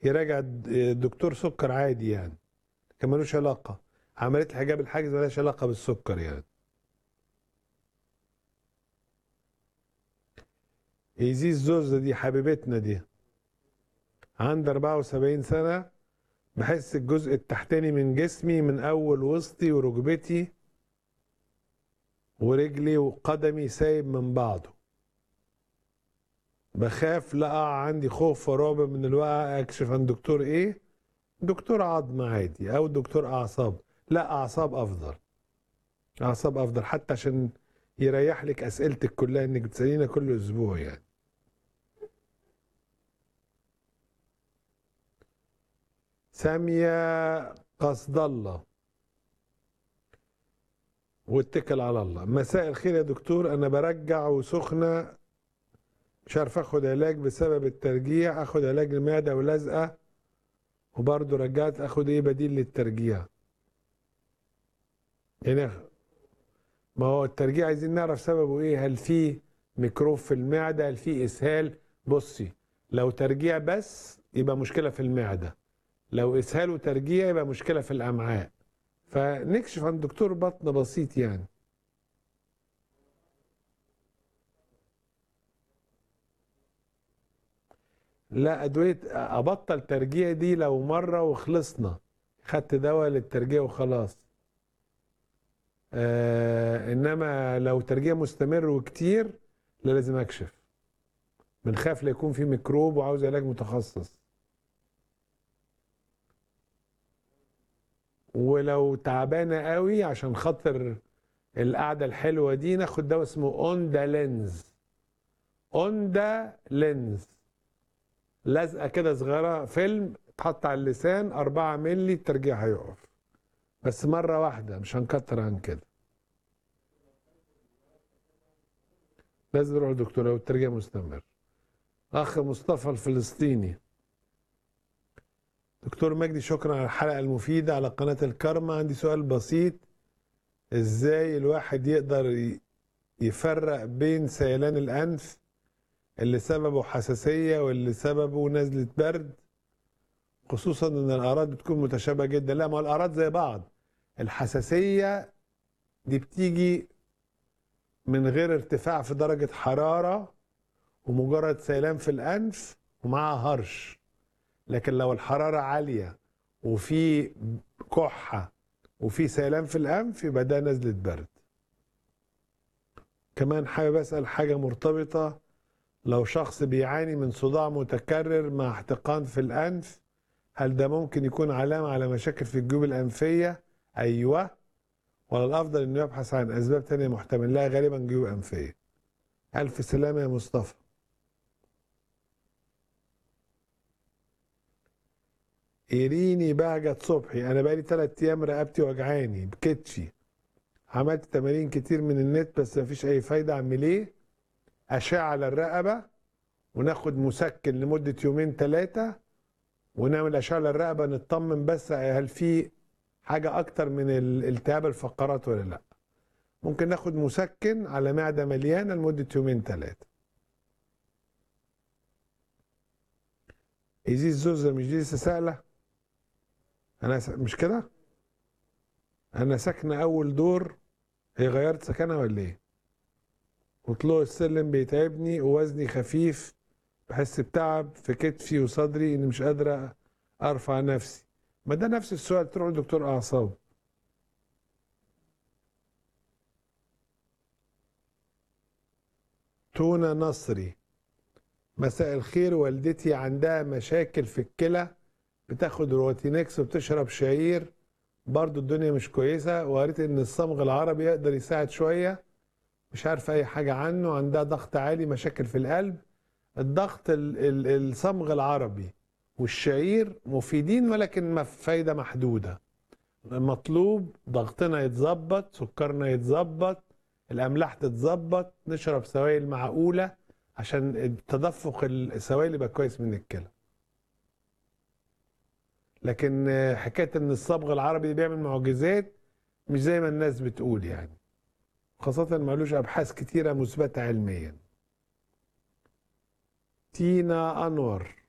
يراجع الدكتور سكر عادي يعني كان ملوش علاقة عملية الحجاب الحاجز ملهاش علاقة بالسكر يعني إيزيز زوزة دي حبيبتنا دي عندي 74 سنة بحس الجزء التحتاني من جسمي من أول وسطي وركبتي ورجلي وقدمي سايب من بعضه بخاف لا أقع عندي خوف ورعب من الوقع أكشف عن دكتور إيه دكتور عظم عادي أو دكتور أعصاب لا أعصاب أفضل أعصاب أفضل حتى عشان يريح لك أسئلتك كلها إنك بتسألينا كل أسبوع يعني سامية قصد الله واتكل على الله مساء الخير يا دكتور انا برجع وسخنه مش عارف اخد علاج بسبب الترجيع اخد علاج المعده ولزقه وبرضه رجعت اخد ايه بديل للترجيع يعني ما هو الترجيع عايزين نعرف سببه ايه هل في ميكروب في المعده هل في اسهال بصي لو ترجيع بس يبقى مشكله في المعده لو اسهال وترجيع يبقى مشكله في الامعاء فنكشف عن دكتور بطن بسيط يعني لا ادويه ابطل ترجيع دي لو مره وخلصنا خدت دواء للترجيع وخلاص آه انما لو ترجيع مستمر وكتير لا لازم اكشف بنخاف لا يكون في ميكروب وعاوز علاج متخصص ولو تعبانه قوي عشان خاطر القعده الحلوه دي ناخد دواء اسمه اوندا لينز اوندا لينز لزقه كده صغيره فيلم تحط على اللسان 4 مللي الترجيع هيقف بس مره واحده مش هنكتر عن كده لازم نروح للدكتور لو الترجيع مستمر اخ مصطفى الفلسطيني دكتور مجدي شكرا على الحلقة المفيدة على قناة الكرمة عندي سؤال بسيط ازاي الواحد يقدر يفرق بين سيلان الأنف اللي سببه حساسية واللي سببه نزلة برد خصوصا ان الأعراض بتكون متشابهة جدا لا ما الأعراض زي بعض الحساسية دي بتيجي من غير ارتفاع في درجة حرارة ومجرد سيلان في الأنف ومعها هرش لكن لو الحرارة عالية وفي كحة وفي سيلان في الأنف يبقى ده نزلة برد كمان حابب أسأل حاجة مرتبطة لو شخص بيعاني من صداع متكرر مع احتقان في الأنف هل ده ممكن يكون علامة على مشاكل في الجيوب الأنفية؟ أيوة ولا الأفضل إنه يبحث عن أسباب تانية محتمل لها غالبا جيوب أنفية ألف سلامة يا مصطفى إيريني بهجت صبحي أنا بقالي تلات أيام رقبتي وجعاني بكتفي عملت تمارين كتير من النت بس مفيش أي فايدة أعمل إيه؟ أشعة على الرقبة وناخد مسكن لمدة يومين تلاتة ونعمل أشعة على الرقبة نطمن بس هل في حاجة أكتر من التهاب الفقرات ولا لأ ممكن ناخد مسكن على معدة مليانة لمدة يومين تلاتة إيزيز زوزة مش دي لسه سائلة انا س... مش كده انا ساكنه اول دور هي غيرت سكنها ولا ايه وطلوع السلم بيتعبني ووزني خفيف بحس بتعب في كتفي وصدري اني مش قادره ارفع نفسي ما ده نفس السؤال تروح لدكتور اعصاب تونة نصري مساء الخير والدتي عندها مشاكل في الكلى بتاخد روتينكس وبتشرب شعير برضو الدنيا مش كويسة وقريت ان الصمغ العربي يقدر يساعد شوية مش عارفة اي حاجة عنه عندها ضغط عالي مشاكل في القلب الضغط ال ال الصمغ العربي والشعير مفيدين ولكن فايدة محدودة المطلوب ضغطنا يتظبط سكرنا يتظبط الاملاح تتظبط نشرب سوائل معقولة عشان تدفق السوائل يبقى كويس من الكلى لكن حكايه ان الصبغ العربي بيعمل معجزات مش زي ما الناس بتقول يعني خاصة مالوش أبحاث كتيرة مثبتة علميا تينا أنور